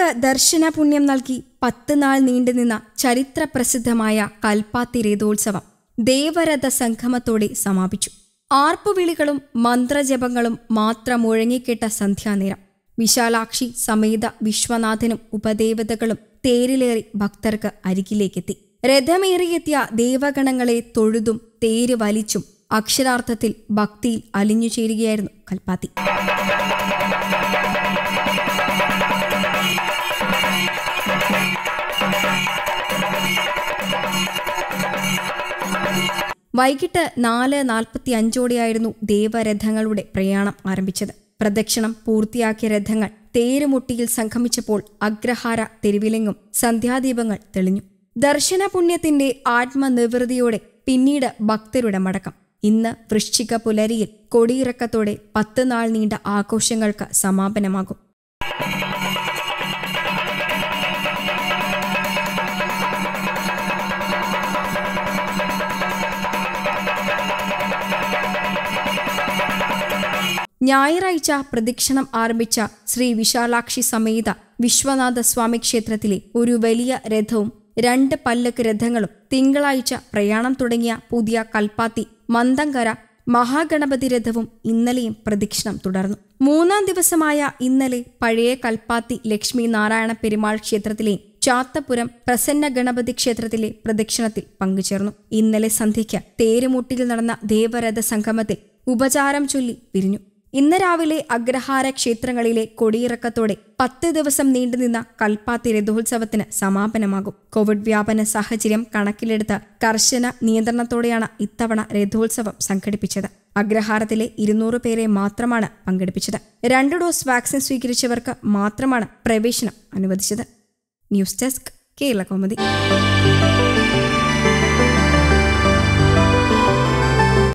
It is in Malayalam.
ഭക്തർക്ക് ദർശന പുണ്യം നൽകി പത്ത് നാൾ നീണ്ടുനിന്ന ചരിത്രപ്രസിദ്ധമായ കൽപ്പാത്തി രഥോത്സവം ദേവരഥ സംഗമത്തോടെ സമാപിച്ചു ആർപ്പുവിളികളും മന്ത്രജപങ്ങളും മാത്രം മുഴങ്ങിക്കേട്ട സന്ധ്യാനേരം വിശാലാക്ഷി സമേത വിശ്വനാഥനും ഉപദേവതകളും തേരിലേറി ഭക്തർക്ക് അരികിലേക്കെത്തി രഥമേറിയെത്തിയ ദേവഗണങ്ങളെ തൊഴുതും തേര് വലിച്ചും അക്ഷരാർത്ഥത്തിൽ ഭക്തിയിൽ അലിഞ്ഞു ചേരുകയായിരുന്നു കൽപ്പാത്തി വൈകിട്ട് നാല് നാൽപ്പത്തി അഞ്ചോടെയായിരുന്നു ദേവരഥങ്ങളുടെ പ്രയാണം ആരംഭിച്ചത് പ്രദക്ഷിണം പൂർത്തിയാക്കിയ രഥങ്ങൾ തേരുമുട്ടിയിൽ സംഗമിച്ചപ്പോൾ അഗ്രഹാര തെരുവിലെങ്ങും സന്ധ്യാദീപങ്ങൾ തെളിഞ്ഞു ദർശന പുണ്യത്തിന്റെ ആത്മനിവൃതിയോടെ പിന്നീട് ഭക്തരുടെ മടക്കം ഇന്ന് വൃശ്ചിക പുലരിയിൽ കൊടിയിറക്കത്തോടെ പത്ത് നാൾ നീണ്ട ആഘോഷങ്ങൾക്ക് സമാപനമാകും ഞായറാഴ്ച പ്രദക്ഷിണം ആരംഭിച്ച ശ്രീ വിശാലാക്ഷി സമേത വിശ്വനാഥ സ്വാമി ക്ഷേത്രത്തിലെ ഒരു വലിയ രഥവും രണ്ട് പല്ലക്ക് രഥങ്ങളും തിങ്കളാഴ്ച പ്രയാണം തുടങ്ങിയ പുതിയ കൽപ്പാത്തി മന്ദങ്കര മഹാഗണപതി രഥവും ഇന്നലെയും പ്രദക്ഷിണം തുടർന്നു മൂന്നാം ദിവസമായ ഇന്നലെ പഴയ കൽപ്പാത്തി ലക്ഷ്മി നാരായണ പെരുമാൾ ക്ഷേത്രത്തിലെ ചാത്തപുരം പ്രസന്ന ഗണപതി ക്ഷേത്രത്തിലെ പ്രദക്ഷിണത്തിൽ പങ്കുചേർന്നു ഇന്നലെ സന്ധ്യയ്ക്ക് തേരുമുട്ടിൽ നടന്ന ദേവരഥ സംഗമത്തിൽ ഉപചാരം ചൊല്ലി പിരിഞ്ഞു ഇന്ന് രാവിലെ അഗ്രഹാര ക്ഷേത്രങ്ങളിലെ കൊടിയിറക്കത്തോടെ പത്ത് ദിവസം നീണ്ടുനിന്ന കൽപ്പാത്തി രഥോത്സവത്തിന് സമാപനമാകും കോവിഡ് വ്യാപന സാഹചര്യം കണക്കിലെടുത്ത് കർശന നിയന്ത്രണത്തോടെയാണ് ഇത്തവണ രഥോത്സവം സംഘടിപ്പിച്ചത് അഗ്രഹാരത്തിലെ ഇരുന്നൂറ് പേരെ മാത്രമാണ് പങ്കെടുപ്പിച്ചത് രണ്ട് ഡോസ് വാക്സിൻ സ്വീകരിച്ചവർക്ക് മാത്രമാണ് പ്രവേശനം അനുവദിച്ചത് ന്യൂസ് ഡെസ്ക് കേരള കോമതി